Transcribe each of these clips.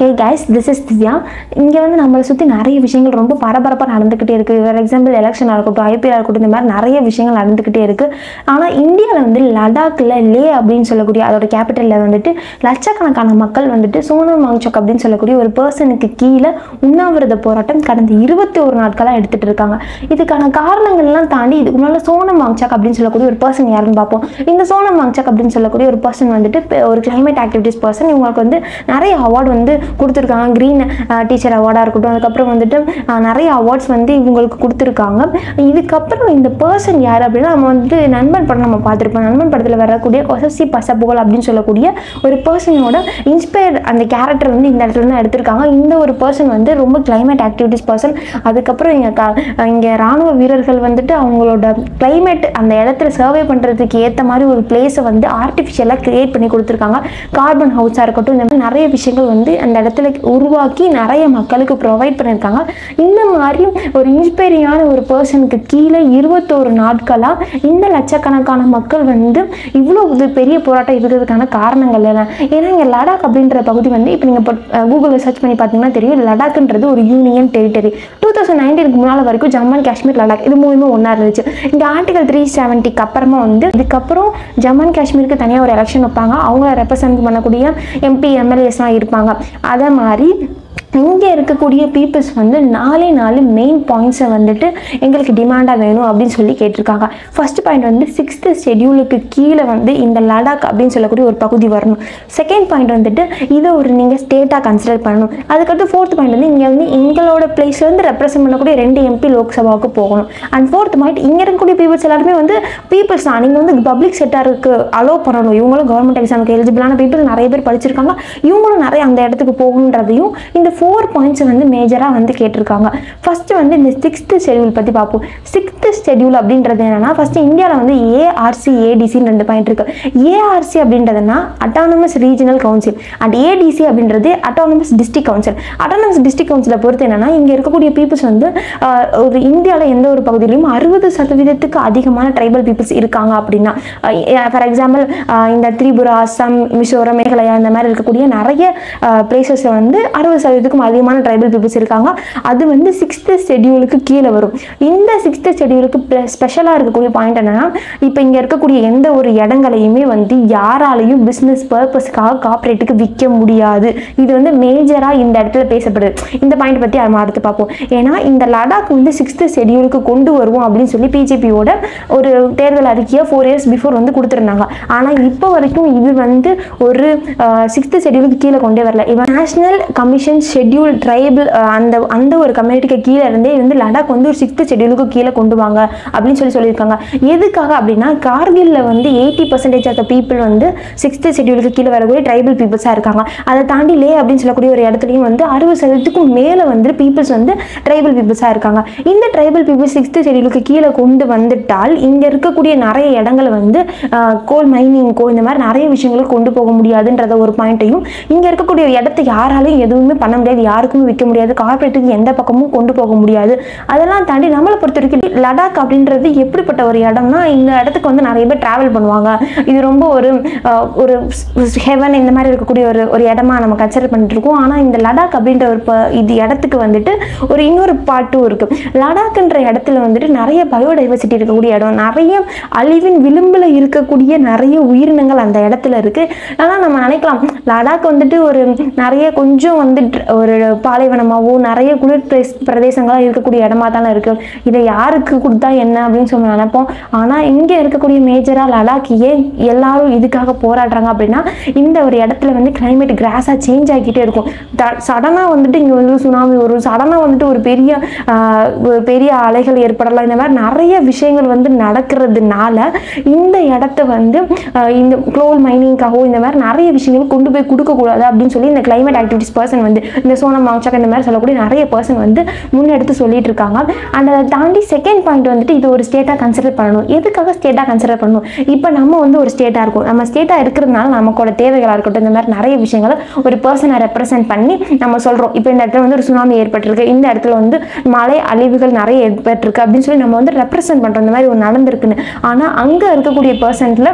hey guys this is Divya இங்கே வந்து நம்மளை சுற்றி நிறைய விஷயங்கள் ரொம்ப பரபரப்பாக நடந்துக்கிட்டே இருக்குது ஃபார் எக்ஸாம்பிள் எலெக்ஷனாக இருக்கட்டும் ஐபிஎல் இருக்கட்டும் இந்த மாதிரி நிறைய விஷயங்கள் நடந்துக்கிட்டே இருக்குது ஆனால் இந்தியாவில் வந்து லடாக்கில் லே அப்படின்னு சொல்லக்கூடிய அதோட கேபிட்டலில் வந்துட்டு லட்சக்கணக்கான மக்கள் வந்துட்டு சோனம் வாங்சோக் அப்படின்னு சொல்லக்கூடிய ஒரு பர்சனுக்கு கீழே உண்ணாவிரத போராட்டம் கடந்த இருபத்தி ஒரு நாட்களாக எடுத்துகிட்டு இருக்காங்க இதுக்கான காரணங்கள்லாம் தாண்டி இதுக்கு முன்னால் சோனம் வாங்சாக் அப்படின்னு சொல்லக்கூடிய ஒரு பர்சன் யாருன்னு பார்ப்போம் இந்த சோனம் வாங்சாக் அப்படின்னு சொல்லக்கூடிய ஒரு பர்சன் வந்துட்டு பெ- ஒரு கிளைமேட் ஆக்டிவிட்டிஸ் பர்சன் இவங்களுக்கு வந்து நிறைய அவார்டு வந்து கொடுத்துருக்காங்க க்ரீன் டீச்சர் அவார்டாக இருக்கட்டும் அதுக்கப்புறம் வந்துட்டு அஹ், நிறைய அவார்ட்ஸ் வந்து இவங்களுக்கு கொடுத்துருக்காங்க இதுக்கப்புறம் இந்த பர்சன் யார் அப்படின்னா நம்ம வந்து நண்பன் படம் நம்ம பார்த்துருப்போம் நண்பன் படத்தில் வரக்கூடிய கொசசி பசப்புகள் அப்படின்னு சொல்லக்கூடிய ஒரு பர்சனோட இன்ஸ்பயர் அந்த கேரக்டர் வந்து இந்த இடத்துல தான் எடுத்திருக்காங்க இந்த ஒரு பர்சன் வந்து ரொம்ப கிளைமேட் ஆக்டிவிட்டிஸ் பர்சன் அதுக்கப்புறம் இங்கே க இங்கே ராணுவ வீரர்கள் வந்துட்டு அவங்களோட கிளைமேட் அந்த இடத்துல சர்வே பண்ணுறதுக்கு ஏற்ற மாதிரி ஒரு பிளேஸை வந்து ஆர்டிஃபிஷியலாக கிரியேட் பண்ணி கொடுத்துருக்காங்க கார்பன் ஹவுஸாக இருக்கட்டும் இந்த மாதிரி நிறைய விஷயங்கள் வந்து அந்த இடத்துல உருவாக்கி நிறைய மக்களுக்கு ப்ரொவைட் பண்ணியிருக்காங்க இந்த மாதிரி ஒரு இன்ஸ்பைரியான ஒரு பர்சனுக்கு கீழே இருபத்தோரு நாட்களாக இந்த லட்சக்கணக்கான மக்கள் வந்து இவ்வளோ இது பெரிய போராட்டம் இருக்கிறதுக்கான காரணங்கள் என்ன ஏன்னா இங்கே லடாக் அப்படின்ற பகுதி வந்து இப்போ நீங்கள் கூகுளில் சர்ச் பண்ணி பார்த்தீங்கன்னா தெரியும் லடாக்ன்றது ஒரு யூனியன் டெரிட்டரி டூ தௌசண்ட் நைன்டீனுக்கு முன்னால் வரைக்கும் ஜம்மு அண்ட் காஷ்மீர் லடாக் இது மூணுமே ஒன்றா இருந்துச்சு இந்த ஆர்டிகல் த்ரீ செவன்ட்டிக்கு அப்புறமா வந்து இதுக்கப்புறம் ஜம்மு அண்ட் காஷ்மீருக்கு தனியாக ஒரு எலெக்ஷன் வைப்பாங்க அவங்கள ரெப்ரசன்ட் பண்ணக்கூடிய எம்பி எம்எல்ஏஸ்லாம் இருப்பாங்க அதே மாதிரி இங்கே இருக்கக்கூடிய பீப்புள்ஸ் வந்து நாலே நாலு மெயின் பாயிண்ட்ஸை வந்துட்டு எங்களுக்கு டிமாண்டாக வேணும் அப்படின்னு சொல்லி கேட்டிருக்காங்க ஃபர்ஸ்ட் பாயிண்ட் வந்து சிக்ஸ்த்து ஷெட்யூலுக்கு கீழே வந்து இந்த லடாக் அப்படின்னு சொல்லக்கூடிய ஒரு பகுதி வரணும் செகண்ட் பாயிண்ட் வந்துட்டு இதை ஒரு நீங்கள் ஸ்டேட்டாக கன்சிடர் பண்ணணும் அதுக்கடுத்து ஃபோர்த் பாயிண்ட் வந்து இங்கே வந்து எங்களோட பிளேஸ்லேருந்து ரெப்ரசென்ட் பண்ணக்கூடிய ரெண்டு எம்பி லோக்சபாவுக்கு போகணும் அண்ட் ஃபோர்த் பாயிண்ட் இங்கே இருக்கக்கூடிய பீப்புள்ஸ் எல்லாருமே வந்து பீப்புள்ஸ் தான் நீங்கள் வந்து பப்ளிக் செக்டாருக்கு அலோவ் பண்ணணும் இவங்களும் கவர்மெண்ட் எக்ஸாமுக்கு எலிஜிபிளான பீப்புள் நிறைய பேர் படிச்சிருக்காங்க இவங்களும் நிறைய அந்த இடத்துக்கு போகணுன்றதையும் இந்த ஃபோர் பாயிண்ட்ஸ் வந்து மேஜராக வந்து கேட்டிருக்காங்க ஃபர்ஸ்ட் வந்து இந்த சிக்ஸ்த்து ஷெடியூல் பற்றி பார்ப்போம் சிக்ஸ்த்து ஷெடியூல் அப்படின்றது என்னன்னா ஃபர்ஸ்ட் இந்தியாவில் வந்து ஏஆர்சி ஏடிசின்னு ரெண்டு பாயிண்ட் இருக்கு ஏஆர்சி அப்படின்றதுனா autonomous regional council and ADC அப்படின்றது autonomous district council autonomous district கவுன்சிலை பொறுத்து என்னன்னா இங்கே இருக்கக்கூடிய பீப்புள்ஸ் வந்து ஆஹ், ஒரு இந்தியாவில் எந்த ஒரு பகுதியிலையும் அறுபது சதவீதத்துக்கு அதிகமான ட்ரைபல் பீப்புள்ஸ் இருக்காங்க அப்படின்னா ஃபார் எக்ஸாம்பிள் இந்த திரிபுரா அஸ்ஸாம் மிசோரம் மேகாலயா இந்த மாதிரி இருக்கக்கூடிய நிறைய பிளேசஸில் வந்து அறுபது சதவீதத்துக்கும் அதிகமான ட்ரைபல் பீப்புள்ஸ் இருக்காங்க அது வந்து சிக்ஸ்த்து ஷெடியூலுக்கு கீழே வரும் இந்த சிக்ஸ்த்து ஷெடியூலுக்கு ஸ்பெஷலாக இருக்கக்கூடிய பாயிண்ட் என்னன்னா இப்போ இங்கே இருக்கக்கூடிய எந்த ஒரு இடங்களையுமே வந்து யாராலையும் பிஸ்னஸ் பர்பஸ்க்காக கார்ப்பரேட்டுக்கு விற்க முடியாது இது வந்து மேஜராக இந்த இடத்துல பேசப்படுது இந்த பாயிண்ட் பற்றி நம்ம அடுத்து பார்ப்போம் ஏன்னா இந்த லடாக் வந்து சிக்ஸ்த்து ஷெடியூலுக்கு கொண்டு வருவோம் அப்படின்னு சொல்லி பிஜேபியோட ஒரு தேர்தல் அறிக்கையை ஃபோர் இயர்ஸ் பிஃபோர் வந்து கொடுத்துருந்தாங்க ஆனால் இப்போ வரைக்கும் இது வந்து ஒரு சிக்ஸ்த்து ஷெடியூலுக்கு கீழே கொண்டே வரல இவன் நேஷனல் கமிஷன் ஷெட்யூல் ட்ரைபிள் அந்த அந்த ஒரு கம்யூனிட்டிக்கு கீழே இருந்தே வந்து லடாக் வந்து ஒரு சிக்ஸ்த்து ஷெடியூலுக்கு கீழே கொண்டு வாங்க அப்படின்னு சொல்லி சொல்லியிருக்காங்க எதுக்காக அப்படின்னா கார்கில்ல வந்து eighty percentage of the people வந்து சிக்ஸ்த்து ஷெடியூலுக்கு கீழே வரக்கூடிய ட்ரைபிள் பீப்புள்ஸாக இருக்காங்க அதை தாண்டி லே அப்படின்னு சொல்லக்கூடிய ஒரு இடத்துலையும் வந்து அறுபது சதவீதத்துக்கும் மேலே வந்து பீப்புள்ஸ் வந்து ட்ரைபல் பீப்புள்ஸாக இருக்காங்க இந்த ட்ரைபல் பீப்புள்ஸ் சிக்ஸ்த்து ஷெடியூலுக்கு கீழே கொண்டு வந்துட்டால் இங்கே இருக்கக்கூடிய நிறைய இடங்களை வந்து கோல் மைனிங்கோ இந்த மாதிரி நிறைய விஷயங்களுக்கு கொண்டு போக முடியாதுன்றத ஒரு பாயிண்ட்டையும் இங்கே இருக்கக்கூடிய இடத்த யாராலையும் எதுவுமே பண்ண முடியாது யாருக்குமே விற்க முடியாது கார்பரேட்டுக்கு எந்த பக்கமும் கொண்டு போக முடியாது அதெல்லாம் தாண்டி நம்மளை பொறுத்த வரைக்கும் லடாக் அப்படின்றது எப்படிப்பட்ட ஒரு இடம்னா இந்த இடத்துக்கு வந்து நிறைய பேர் ட்ராவல் பண்ணுவாங்க இது ரொம்ப ஒரு அஹ், ஒரு ஹெவன் இந்த மாதிரி இருக்கக்கூடிய ஒரு ஒரு இடமா நம்ம கன்சிடர் பண்ணிட்டு இருக்கோம் ஆனால் இந்த லடாக் அப்படின்ற ஒரு ப- இது இடத்துக்கு வந்துட்டு ஒரு இன்னொரு பாட்டும் இருக்கு லடாக்ன்ற இடத்துல வந்துட்டு நிறைய பயோடைவர்சிட்டி இருக்கக்கூடிய இடம் நிறைய அழிவின் விளிம்பில் இருக்கக்கூடிய நிறைய உயிரினங்கள் அந்த இடத்துல இருக்கு ஆனால் நம்ம நினைக்கலாம் லடாக் வந்துட்டு ஒரு நிறைய கொஞ்சம் வந்து dr- ஒரு பாலைவனமாவோ நிறைய குளிர் பிரதேச- பிரதேசங்களா இருக்கக்கூடிய இடமா தானே இருக்கு இதை யாருக்கு கொடுத்தா என்ன அப்படின்னு சொல்லி நினைப்போம் ஆனால் இங்கே இருக்கக்கூடிய மேஜராக லடாக் ஏன் எல்லாரும் இதுக்காக போராடுறாங்க அப்படின்னா இந்த ஒரு இடத்துல வந்து கிளைமேட் கிராஸாக சேஞ்ச் ஆகிக்கிட்டே இருக்கும் சடனாக வந்துட்டு இங்கே வந்து சுனாமி வரும் சடனாக வந்துட்டு ஒரு பெரிய ஆஹ், ஒரு பெரிய அலைகள் ஏற்படலாம் இந்த மாதிரி நிறைய விஷயங்கள் வந்து நடக்கிறதுனால இந்த இடத்த வந்து ஆஹ், இந்த க்ளோல் மைனிங்காகவோ இந்த மாதிரி நிறைய விஷயங்கள் கொண்டு போய் கொடுக்கக்கூடாது அப்படின்னு சொல்லி இந்த கிளைமேட் ஆக்டிவிட்டிஸ் பர்சன் வந்து இந்த சோனம் மாங்சாக் இந்த மாதிரி சொல்லக்கூடிய நிறைய பர்சன் வந்து முன்னெடுத்து சொல்லிட்டு இருக்காங்க அண்ட் அதை தாண்டி செகண்ட் பாயிண்ட் வந்துட்டு இது ஒரு ஸ்டேட்டாக கன்சிடர் பண்ணணும் எதுக்காக ஸ்டேட்டாக கன்சிடர் பண்ணணும் இப்போ நம்ம வந்து ஒரு ஸ்டேட்டாக இருக்கும் நம்ம ஸ்டேட்டாக இருக்கிறதுனால நமக்கோட தேவைகளாக இருக்கட்டும் இந்த மாதிரி நிறைய விஷயங்களை ஒரு பர்சனை ரெப்ரசென்ட் பண்ணி நம்ம சொல்கிறோம் இப்போ இந்த இடத்துல வந்து ஒரு சுனாமி ஏற்பட்டிருக்கு இந்த இடத்துல வந்து மழை அழிவுகள் நிறைய ஏற்பட்டிருக்கு அப்படின்னு சொல்லி நம்ம வந்து ரெப்ரசென்ட் பண்ணுறோம் இந்த மாதிரி ஒரு நடந்திருக்குன்னு ஆனால் அங்கே இருக்கக்கூடிய பர்சன்ட்டில்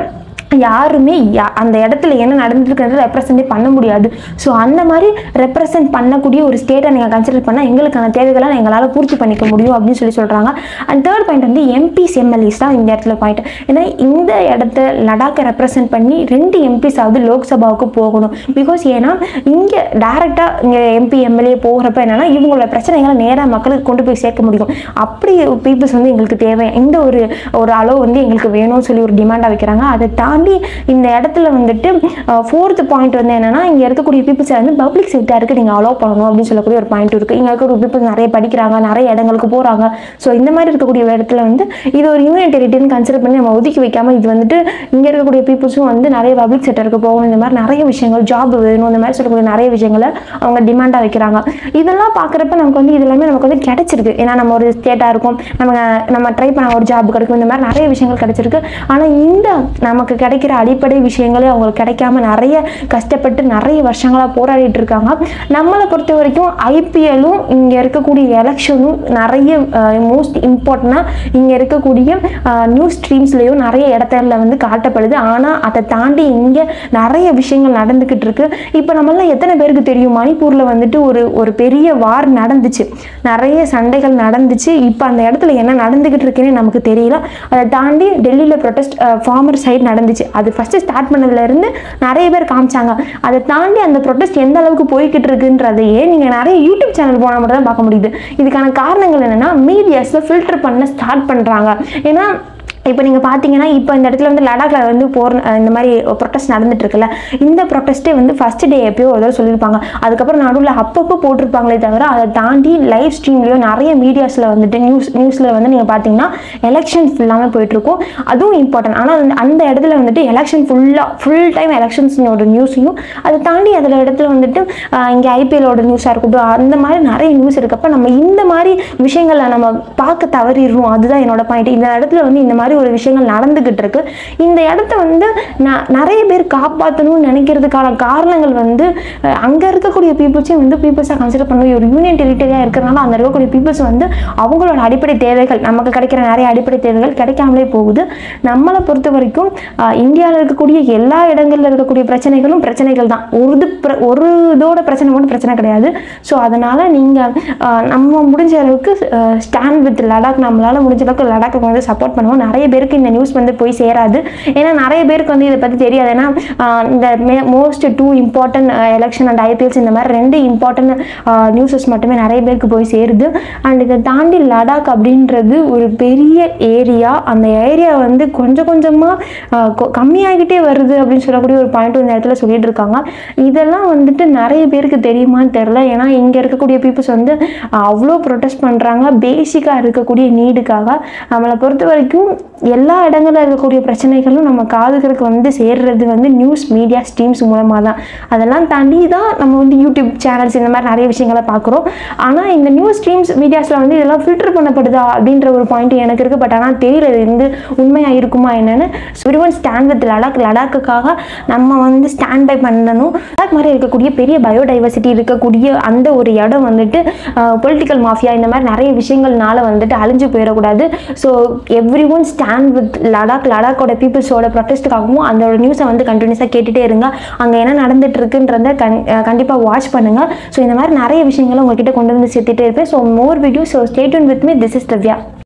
யாருமே யா- அந்த இடத்துல என்ன நடந்துருக்குன்றத ரெப்ரசென்டே பண்ண முடியாது ஸோ அந்த மாதிரி ரெப்ரசென்ட் பண்ணக்கூடிய ஒரு ஸ்டேட்டை நீங்கள் கன்சிடர் பண்ணால் எங்களுக்கான தேவைகளை எங்களால் பூர்த்தி பண்ணிக்க முடியும் அப்படின்னு சொல்லி சொல்கிறாங்க அண்ட் தேர்ட் பாயிண்ட் வந்து எம்பிஸ் எம்எல்ஏஸ் தான் இந்த இடத்துல பாயிண்ட் ஏன்னா இந்த இடத்த லடாக்கை ரெப்ரசென்ட் பண்ணி ரெண்டு எம்பிஸ் ஆகுது லோக்சபாவுக்கு போகணும் பிகாஸ் ஏன்னா இங்கே டேரெக்டாக இங்கே எம்பி எம்எல்ஏ போகிறப்ப என்னன்னா இவங்களோட பிரச்சனைகளை நேராக மக்களுக்கு கொண்டு போய் சேர்க்க முடியும் அப்படி பீப்புள்ஸ் வந்து எங்களுக்கு தேவை இந்த ஒரு ஒரு அளவு வந்து எங்களுக்கு வேணும்னு சொல்லி ஒரு டிமாண்டாக வைக்கிறாங்க அதை தாண்டி இந்த இடத்துல வந்துட்டு ஃபோர்த் பாயிண்ட் வந்து என்னன்னா இங்கே இருக்கக்கூடிய பீப்புள்ஸை வந்து பப்ளிக் செக்டருக்கு நீங்கள் அலோவ் பண்ணணும் அப்படின்னு சொல்லக்கூடிய ஒரு பாயிண்ட் இருக்குது இங்கே இருக்கக்கூடிய பீப்புள்ஸ் நிறைய படிக்கிறாங்க நிறைய இடங்களுக்கு போகிறாங்க ஸோ இந்த மாதிரி இருக்கக்கூடிய இடத்துல வந்து இது ஒரு யூனியன் டெரிட்டரின்னு கன்சிடர் பண்ணி நம்ம ஒதுக்கி வைக்காம இது வந்துட்டு இங்கே இருக்கக்கூடிய பீப்புள்ஸும் வந்து நிறைய பப்ளிக் செக்டருக்கு போகணும் இந்த மாதிரி நிறைய விஷயங்கள் ஜாப் வேணும் இந்த மாதிரி சொல்லக்கூடிய நிறைய விஷயங்களை அவங்க டிமாண்டாக வைக்கிறாங்க இதெல்லாம் பார்க்குறப்ப நமக்கு வந்து இது எல்லாமே நமக்கு வந்து கிடைச்சிருக்கு ஏன்னா நம்ம ஒரு ஸ்டேட்டாக இருக்கும் நம்ம நம்ம ட்ரை பண்ண ஒரு ஜாப் கிடைக்கும் இந்த மாதிரி நிறைய விஷயங்கள் கிடைச்சிருக்கு ஆனால் இந்த நமக்கு கிடைக்கிற அடிப்படை விஷயங்களே அவங்களுக்கு கிடைக்காம நிறைய கஷ்டப்பட்டு நிறைய வருஷங்களாக போராடிட்டு இருக்காங்க நம்மளை பொறுத்த வரைக்கும் ஐபிஎல்லும் இங்கே இருக்கக்கூடிய எலெக்ஷனும் நிறைய மோஸ்ட் இம்பார்ட்டண்டாக இங்கே இருக்கக்கூடிய நியூஸ் ஸ்ட்ரீம்ஸ்லேயும் நிறைய இடத்துல வந்து காட்டப்படுது ஆனால் அதை தாண்டி இங்கே நிறைய விஷயங்கள் நடந்துக்கிட்டு இருக்கு இப்போ நம்மளாம் எத்தனை பேருக்கு தெரியும் மணிப்பூரில் வந்துட்டு ஒரு ஒரு பெரிய வார் நடந்துச்சு நிறைய சண்டைகள் நடந்துச்சு இப்போ அந்த இடத்துல என்ன நடந்துக்கிட்டு இருக்குன்னே நமக்கு தெரியல அதை தாண்டி டெல்லியில் ப்ரொட்டஸ்ட் ஃபார்மர் சைடு நடந்துச்சு அது ஃபஸ்ட்டு ஸ்டார்ட் பண்ணதுலேருந்து நிறைய பேர் காமிச்சாங்க அதை தாண்டி அந்த ப்ரொட்டஸ்ட் எந்த அளவுக்கு போய்கிட்டு இருக்குன்றதையே நீங்கள் நிறைய யூடியூப் சேனல் போனால் மட்டும் தான் பார்க்க முடியுது இதுக்கான காரணங்கள் என்னென்னா மீடியாஸில் ஃபில்டர் பண்ண ஸ்டார்ட் பண்ணுறாங்க ஏன்னா இப்போ நீங்கள் பார்த்தீங்கன்னா இப்போ இந்த இடத்துல வந்து லடாக்ல வந்து போர் இந்த மாதிரி ப்ரொட்டஸ்ட் நடந்துட்டு இருக்குல்ல இந்த ப்ரொட்டஸ்ட்டே வந்து ஃபர்ஸ்ட் டே எப்பயோ ஒரு தடவை சொல்லியிருப்பாங்க அதுக்கப்புறம் நடுவில் அப்பப்போ போட்டிருப்பாங்களே தவிர அதை தாண்டி லைவ் ஸ்ட்ரீம்லேயோ நிறைய மீடியாஸில் வந்துட்டு நியூஸ் நியூஸில் வந்து நீங்கள் பார்த்தீங்கன்னா எலெக்ஷன் ஃபுல்லாமே போயிட்டுருக்கும் அதுவும் இம்பார்ட்டன்ட் ஆனால் அந்த- அந்த இடத்துல வந்துட்டு எலெக்ஷன் ஃபுல்லாக ஃபுல் டைம் எலெக்ஷன்ஸோட நியூஸையும் அதை தாண்டி அதில் இடத்துல வந்துட்டு ஆஹ், இங்கே ஐபிஎலோட நியூஸாக இருக்கட்டும் அந்த மாதிரி நிறைய நியூஸ் இருக்கப்ப நம்ம இந்த மாதிரி விஷயங்களை நம்ம பார்க்க தவறிடுறோம் அதுதான் என்னோட பாயிண்ட் இந்த இடத்துல வந்து இந்த மாதிரி ஒரு விஷயங்கள் நடந்துகிட்டு இருக்கு இந்த இடத்த வந்து ந- நிறைய பேர் காப்பாற்றணும்னு நினைக்கிறதுக்கான காரணங்கள் வந்து அஹ், அங்க இருக்கக்கூடிய பீப்புள்ஸையும் வந்து பீப்புள்ஸாக கன்சிடர் பண்ண ஒரு யூனியன் டெரிட்டரியாக இருக்கிறனால அந்த இருக்கக்கூடிய பீப்புள்ஸ் வந்து அவங்களோட அடிப்படை தேவைகள் நமக்கு கிடைக்கிற நிறைய அடிப்படை தேவைகள் கிடைக்காமலே போகுது நம்மளை பொறுத்த வரைக்கும் இந்தியாவில் இருக்கக்கூடிய எல்லா இடங்கள்ல இருக்கக்கூடிய பிரச்சனைகளும் பிரச்சனைகள் தான் ஒரு இது பிர- ஒரு இதோட பிரச்சனை மட்டும் பிரச்சனை கிடையாது ஸோ அதனால நீங்கள் நம்ம முடிஞ்ச அளவுக்கு ஸ்டாண்ட் வித் லடாக் நம்மளால முடிஞ்ச அளவுக்கு லடாக்கை வந்து சப்போர்ட் பண்ணுவோம் நிறைய பேருக்கு இந்த நியூஸ் வந்து போய் சேராது ஏன்னா நிறைய பேருக்கு வந்து இதை பற்றி தெரியாது ஏன்னா ஆஹ் இந்த most to important election and IPLs இந்த மாதிரி ரெண்டு இம்பார்ட்டன்ட் நியூஸஸ் மட்டுமே நிறைய பேருக்கு போய் சேருது அண்ட் இதை தாண்டி லடாக் அப்படின்றது ஒரு பெரிய ஏரியா அந்த ஏரியா வந்து கொஞ்சம் கொஞ்சமாக கம்மியாகிட்டே வருது அப்படின்னு சொல்லக்கூடிய ஒரு பாயிண்ட் இந்த இடத்துல சொல்லிட்டு இருக்காங்க இதெல்லாம் வந்துட்டு நிறைய பேருக்கு தெரியுமான்னு தெரில ஏன்னா இங்கே இருக்கக்கூடிய பீப்புள்ஸ் வந்து ஆஹ் அவ்வளோ ப்ரொடெஸ்ட் பண்ணுறாங்க பேசிக்காக இருக்கக்கூடிய நீடுக்காக நம்மளை பொறுத்த வரைக்கும் எல்லா இடங்களில் இருக்கக்கூடிய பிரச்சனைகளும் நம்ம காதுகளுக்கு வந்து சேர்றது வந்து நியூஸ் மீடியா ஸ்ட்ரீம்ஸ் மூலமாக தான் அதெல்லாம் தாண்டி தான் நம்ம வந்து யூடியூப் சேனல்ஸ் இந்த மாதிரி நிறைய விஷயங்களை பார்க்குறோம் ஆனால் இந்த நியூஸ் ஸ்ட்ரீம்ஸ் மீடியாஸில் வந்து இதெல்லாம் ஃபில்டர் பண்ணப்படுதா அப்படின்ற ஒரு பாயிண்ட் எனக்கு இருக்குது பட் ஆனால் தெரியல இது வந்து உண்மையாக இருக்குமா என்னன்னு ஒன் ஸ்டாண்ட் வித் லடாக் லடாக்குக்காக நம்ம வந்து ஸ்டாண்ட் பை பண்ணணும் லடாக் மாதிரி இருக்கக்கூடிய பெரிய பயோடைவர்சிட்டி இருக்கக்கூடிய அந்த ஒரு இடம் வந்துட்டு பொலிட்டிக்கல் மாஃபியா இந்த மாதிரி நிறைய விஷயங்கள்னால வந்துட்டு அழிஞ்சு போயிடக்கூடாது so every one stand with Ladakh லடாக்கோட பீப்புள்ஸோட ப்ரொட்டஸ்ட்டுக்காகவும் அந்த நியூஸை வந்து கண்டினியூஸாக கேட்டுகிட்டே இருங்க அங்கே என்ன நடந்துட்டு இருக்குன்றத கண் கண்டிப்பாக வாட்ச் பண்ணுங்கள் ஸோ இந்த மாதிரி நிறைய விஷயங்களை உங்ககிட்ட கொண்டு வந்து சேர்த்துட்டே இருப்பேன் so more video so stay tuned with me this is Divya